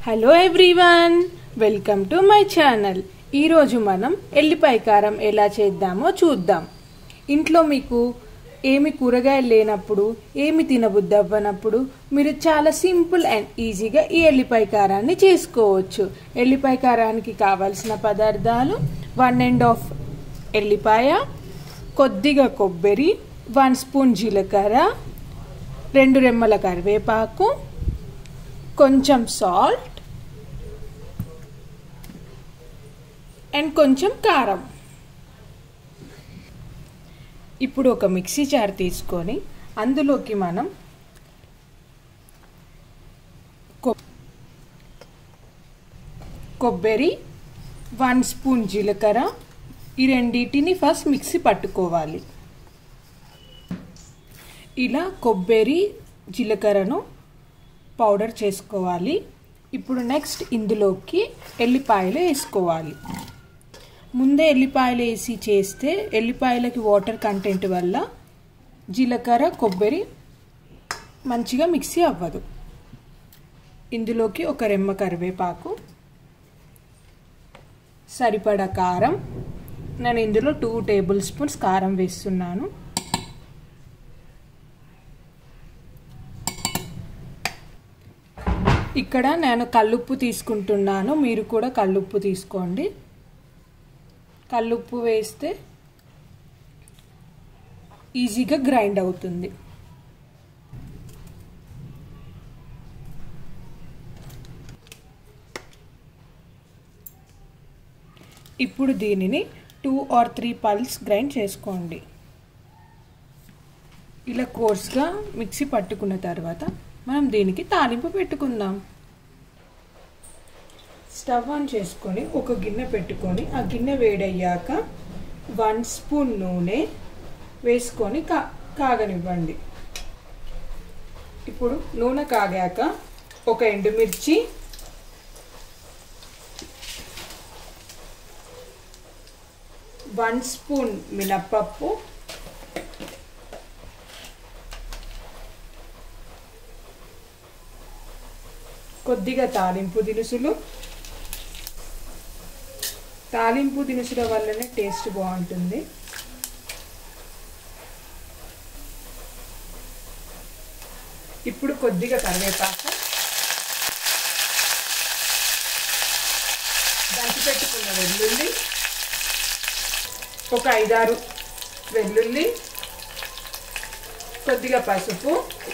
hello everyone welcome to my channel ఈరోజు మనం ఎల్లిపాయ కారం ఎలా చేద్దామో చూద్దాం ఇంట్లో మీకు ఏమి కూరగాయలు లేనప్పుడు ఏమి తినబుద్ధి అవ్వనప్పుడు మీరు చాలా సింపుల్ అండ్ ఈజీగా ఈ ఎల్లిపాయ కారాన్ని చేసుకోవచ్చు ఎల్లిపాయ కారానికి కావాల్సిన పదార్థాలు వన్ అండ్ హాఫ్ ఎల్లిపాయ కొద్దిగా కొబ్బరి వన్ స్పూన్ జీలకర్ర రెండు రెమ్మల కరివేపాకు కొంచెం సాల్ట్ అండ్ కొంచెం కారం ఇప్పుడు ఒక మిక్సీ జార్ తీసుకొని అందులోకి మనం కొబ్బరి వన్ స్పూన్ జీలకర్ర ఈ రెండింటిని ఫస్ట్ మిక్సీ పట్టుకోవాలి ఇలా కొబ్బరి జీలకర్రను పౌడర్ చేసుకోవాలి ఇప్పుడు నెక్స్ట్ ఇందులోకి ఎల్లిపాయలు వేసుకోవాలి ముందే ఎల్లిపాయలు వేసి చేస్తే ఎల్లిపాయలకి వాటర్ కంటెంట్ వల్ల జీలకర్ర కొబ్బరి మంచిగా మిక్సీ అవ్వదు ఇందులోకి ఒక రెమ్మ కరివేపాకు సరిపడా కారం నేను ఇందులో టూ టేబుల్ స్పూన్స్ కారం వేస్తున్నాను ఇక్కడ నేను కల్లుప్పు తీసుకుంటున్నాను మీరు కూడా కల్లుప్పు తీసుకోండి కల్లుప్పు వేస్తే ఈజీగా గ్రైండ్ అవుతుంది ఇప్పుడు దీనిని two or three pulse grind చేసుకోండి ఇలా కోర్స్గా మిక్సీ పట్టుకున్న తర్వాత మనం దీనికి తాలింపు పెట్టుకుందాం స్టవ్ ఆన్ చేసుకొని ఒక గిన్నె పెట్టుకొని ఆ గిన్నె వేడయ్యాక వన్ స్పూన్ నూనె వేసుకొని కా కాగనివ్వండి ఇప్పుడు నూనె కాగాక ఒక ఎండుమిర్చి వన్ స్పూన్ మినప్పప్పు కొద్దిగా తాలింపు దినుసులు తాలింపు దినుసుల వల్లనే టేస్ట్ బాగుంటుంది ఇప్పుడు కొద్దిగా కరివేపాకు దంచి పెట్టుకున్న వెల్లుల్లి ఒక ఐదారు వెల్లుల్లి కొద్దిగా పసుపు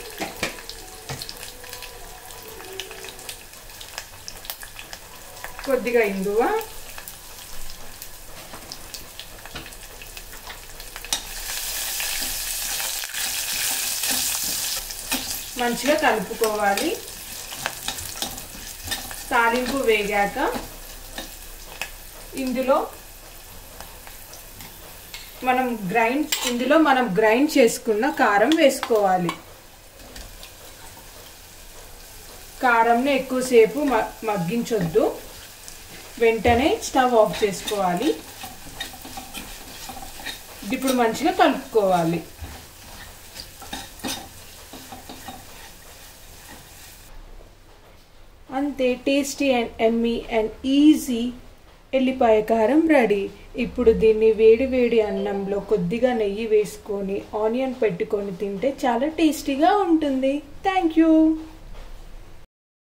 కొద్దిగా ఇంగువ మంచిగా కలుపుకోవాలి తాలింపు వేగాక ఇందులో మనం గ్రైండ్ ఇందులో మనం గ్రైండ్ చేసుకున్న కారం వేసుకోవాలి కారంని ఎక్కువసేపు మగ్గించొద్దు వెంటనే స్టవ్ ఆఫ్ చేసుకోవాలి ఇప్పుడు మంచిగా కలుపుకోవాలి అంతే tasty and yummy and easy ఎల్లిపాయ కారం రెడీ ఇప్పుడు దీన్ని వేడి వేడి అన్నంలో కొద్దిగా నెయ్యి వేసుకొని ఆనియన్ పెట్టుకొని తింటే చాలా టేస్టీగా ఉంటుంది థ్యాంక్ యూ